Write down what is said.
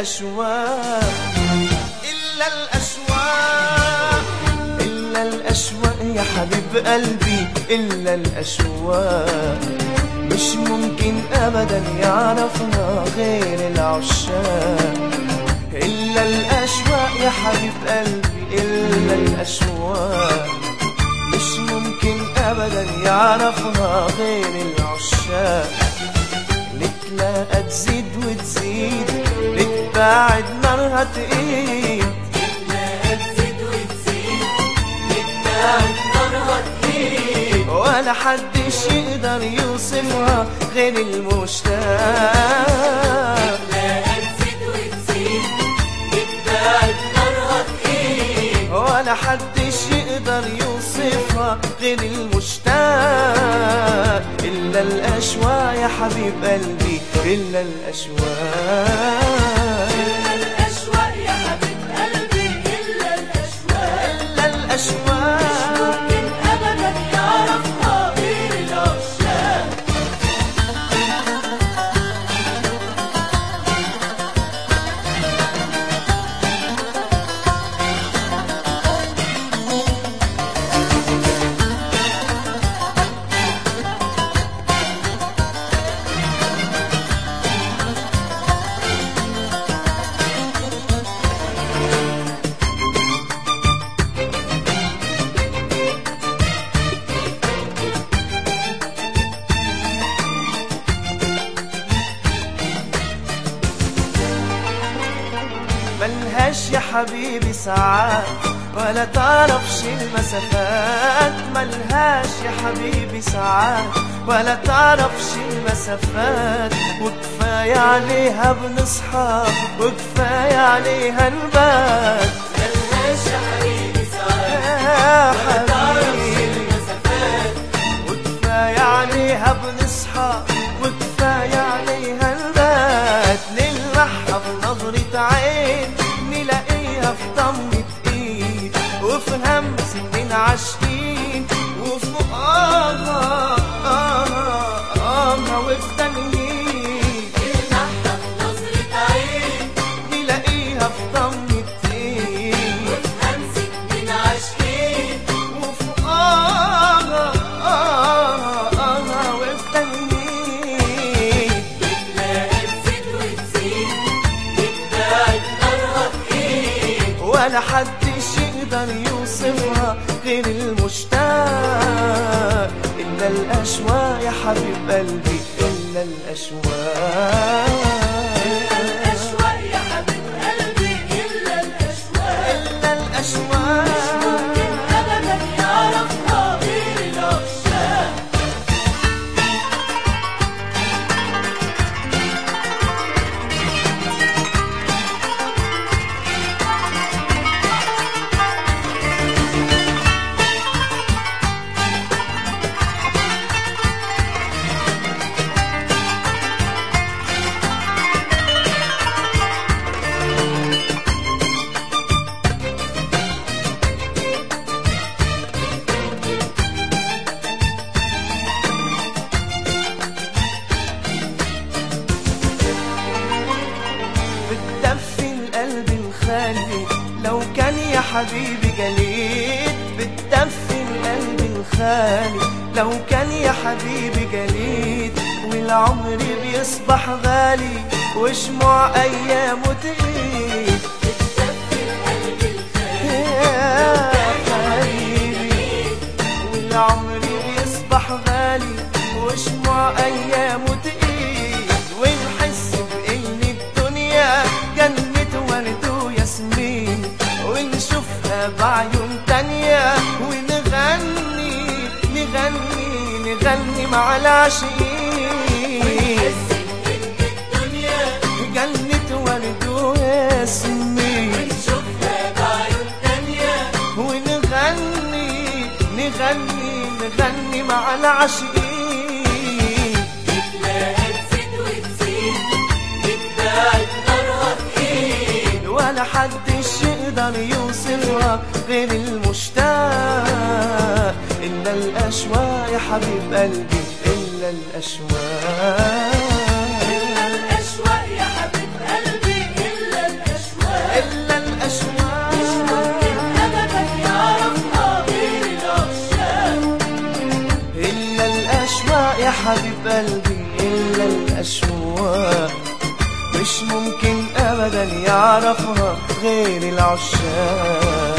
الأشواق إلا الأشواق إلا الأشواق يا حبيب قلبي إلا الأشواق مش ممكن أبدا يعرفنا غير العشاق إلا الأشواق يا حبيب قلبي إلا الأشواق مش ممكن أبدا يعرفنا غير العشاق نتلاقى تزيد وتزيد نتباعد نارها تقيد ولا حدش يقدر يوصفها غير المشتاق ولا حدش يقدر يوصفها غير المشتاق إلا الأشواق يا حبيب قلبي إلا الأشواق الأشواق يا حبيب قلبي إلا الأشواق إلا الأشواق ممكن أبدا يعرفها غير العشاق ملهاش يا حبيبي ساعات ولا تعرفش المسافات ملهاش يا حبيبي ساعات ولا تعرفش المسافات وكفاية عليها بنصحى وكفاية عليها نبات ملهاش يا حبيبي ساعات يا تعرفش حبيبي المسافات وكفاية عليها بنصحى وكفاية عليها نبات نلمحها بنظرة عين نلاقيها في ضمة ايد وفي همس من عاشقين وفي آها آها آها وفي تنهيد المحنة بنظرة عين نلاقيها في ضمة ايد همسك من عاشقين وفي آها آها آها وفي تنهيد بتلاقي تزيد وتزيد بتباعد نارها تقيل ولا حدش يقدر يوصفها غير المشتاق إلا الأشواق يا حبيب قلبي إلا الأشواق الأشواق يا حبيب قلبي إلا الأشواق إلا الأشواق ممكن أبدا يعرفها غير العشاق بتدفي القلب الخالي لو كان يا حبيبي جليد بتدفي القلب الخالي لو كان يا حبيبي جليد والعمر بيصبح غالي وشموع ايامه تقيد بتدفي القلب الخالي يا حبيبي والعمر بيصبح غالي وشموع ايامه تقيد ونحس بان الدنيا جنة ورد وياسمين ونشوفها بعيون تانية ونغني نغني نغني مع العاشقين حس إن الدنيا جنة ورد وياسمين بنشوفها بعيون تانية ونغني نغني نغني مع العاشقين بتلاقي تزيد وتزيد بتباعد نارها تقيل ولا حدش يقدر يوصلها غير المشتاق إلا الأشواق يا حبيب قلبي إلا الأشواق الأشواق يا حبيب قلبي إلا أبدا يعرفها غير العشاق